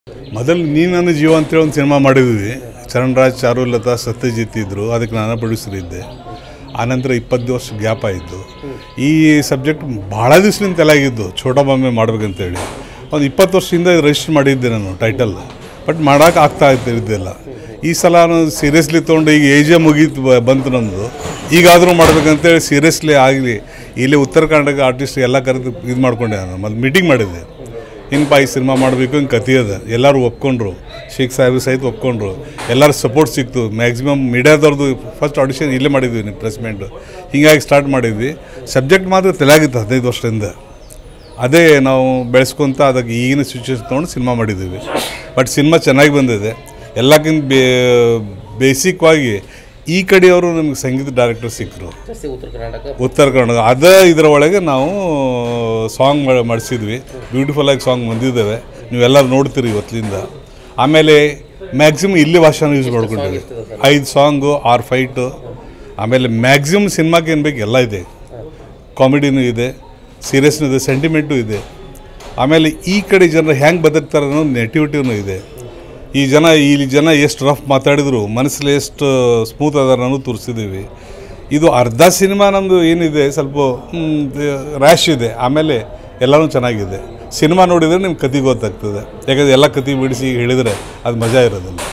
ಮೊದಲು ನೀ ನನ್ನ ಜೀವ ಅಂತೇಳಿ ಒಂದು ಸಿನಿಮಾ ಮಾಡಿದ್ವಿ ಚರಣ್ರಾಜ್ ಚಾರುಲತಾ ಸತ್ಯಜಿತ್ ಇದ್ದರು ಅದಕ್ಕೆ ನಾನು ಪ್ರೊಡ್ಯೂಸರ್ ಇದ್ದೆ ಆನಂತರ ಇಪ್ಪತ್ತು ವರ್ಷ ಗ್ಯಾಪ್ ಆಯಿತು ಈ ಸಬ್ಜೆಕ್ಟ್ ಭಾಳ ದಿವ್ಸದಿಂದ ತಲೆಯಾಗಿದ್ದು ಛೋಟಾ ಬಾಂಬೆ ಮಾಡ್ಬೇಕಂತೇಳಿ ಒಂದು ಇಪ್ಪತ್ತು ವರ್ಷದಿಂದ ರಿಜಿಸ್ಟರ್ ಮಾಡಿದ್ದೆ ನಾನು ಟೈಟಲ್ ಬಟ್ ಮಾಡೋಕೆ ಆಗ್ತಾ ಇದ್ದಿದ್ದಿಲ್ಲ ಈ ಸಲ ನಾನು ಸೀರಿಯಸ್ಲಿ ತೊಗೊಂಡು ಈಗ ಏಜೇ ಮುಗೀತು ಬ- ಬಂತು ನಮ್ಮದು ಈಗಾದರೂ ಮಾಡ್ಬೇಕಂತೇಳಿ ಸೀರಿಯಸ್ಲಿ ಆಗಲಿ ಇಲ್ಲಿ ಉತ್ತರ ಕರ್ನಾಟಕ ಆರ್ಟಿಸ್ಟ್ ಎಲ್ಲ ಕರೆದು ಇದು ಮಾಡ್ಕೊಂಡೆ ನಾನು ಮತ್ತು ಮೀಟಿಂಗ್ ಮಾಡಿದ್ದೆ ಹಿಂಗೆ ಈ ಸಿನಿಮಾ ಮಾಡಬೇಕು ಹಿಂಗೆ ಕಥೆ ಅದ ಎಲ್ಲರೂ ಒಪ್ಕೊಂಡ್ರು ಶೇಖ್ ಸಾಹೇಬ್ ಸಹಿತ ಒಪ್ಕೊಂಡ್ರು ಎಲ್ಲರ ಸಪೋರ್ಟ್ ಸಿಕ್ತು ಮ್ಯಾಕ್ಸಿಮಮ್ ಮೀಡಿಯಾದವ್ರದ್ದು ಫಸ್ಟ್ ಆಡಿಷನ್ ಇಲ್ಲೇ ಮಾಡಿದ್ವಿ ನೀವು ಪ್ರೆಸ್ ಮೀಟ್ ಹೀಗಾಗಿ ಸ್ಟಾರ್ಟ್ ಮಾಡಿದ್ವಿ ಸಬ್ಜೆಕ್ಟ್ ಮಾತ್ರ ತಲೆಯಾಗಿತ್ತು ಹದಿನೈದು ವರ್ಷದಿಂದ ಅದೇ ನಾವು ಬೆಳೆಸ್ಕೊಂತ ಅದಕ್ಕೆ ಈಗಿನ ಸಿಚುವೇಶನ್ ತೊಗೊಂಡು ಸಿನಿಮಾ ಮಾಡಿದ್ದೀವಿ ಬಟ್ ಸಿನಿಮಾ ಚೆನ್ನಾಗಿ ಬಂದಿದೆ ಎಲ್ಲಕ್ಕಿಂತ ಬೇ ಬೇಸಿಕ್ವಾಗಿ ಈ ಕಡೆಯವರು ನಮಗೆ ಸಂಗೀತ ಡೈರೆಕ್ಟರ್ ಸಿಕ್ಕರು ಜಾಸ್ತಿ ಉತ್ತರ ಕರ್ನಾಟಕ ಉತ್ತರ ಕನ್ನಡ ಅದ ಇದರ ಒಳಗೆ ನಾವು ಸಾಂಗ್ ಮಾಡಿಸಿದ್ವಿ ಬ್ಯೂಟಿಫುಲ್ಲಾಗಿ ಸಾಂಗ್ ಬಂದಿದ್ದೇವೆ ನೀವೆಲ್ಲರೂ ನೋಡ್ತೀರಿ ಇವತ್ತಿನಿಂದ ಆಮೇಲೆ ಮ್ಯಾಕ್ಸಿಮಮ್ ಇಲ್ಲಿ ಭಾಷೆನ ಯೂಸ್ ಮಾಡ್ಕೊಂಡಿದ್ದೀವಿ ಐದು ಸಾಂಗು ಆರು ಫೈಟು ಆಮೇಲೆ ಮ್ಯಾಕ್ಸಿಮಮ್ ಸಿನಿಮಾಕ್ಕೆ ಏನು ಬೇಕು ಎಲ್ಲ ಇದೆ ಕಾಮಿಡಿನೂ ಇದೆ ಸೀರಿಯಸ್ನೂ ಇದೆ ಸೆಂಟಿಮೆಂಟು ಇದೆ ಆಮೇಲೆ ಈ ಕಡೆ ಜನರು ಹೆಂಗೆ ಬದುಕ್ತಾರೆ ಅನ್ನೋ ನೆಟಿವಿಟಿನೂ ಇದೆ ಈ ಜನ ಈ ಜನ ಎಷ್ಟು ರಫ್ ಮಾತಾಡಿದ್ರು ಮನಸ್ಸಲ್ಲಿ ಎಷ್ಟು ಸ್ಮೂತ್ ಅದಾರ ಅನ್ನೋದು ತೋರಿಸಿದ್ದೀವಿ ಇದು ಅರ್ಧ ಸಿನಿಮಾ ನಮ್ಮದು ಏನಿದೆ ಸ್ವಲ್ಪ ರ್ಯಾಶ್ ಇದೆ ಆಮೇಲೆ ಎಲ್ಲನೂ ಚೆನ್ನಾಗಿದೆ ಸಿನಿಮಾ ನೋಡಿದರೆ ನಿಮ್ಗೆ ಕತೆ ಗೊತ್ತಾಗ್ತದೆ ಯಾಕಂದರೆ ಎಲ್ಲ ಕತೆ ಬಿಡಿಸಿ ಹೇಳಿದರೆ ಅದು ಮಜಾ ಇರೋದಿಲ್ಲ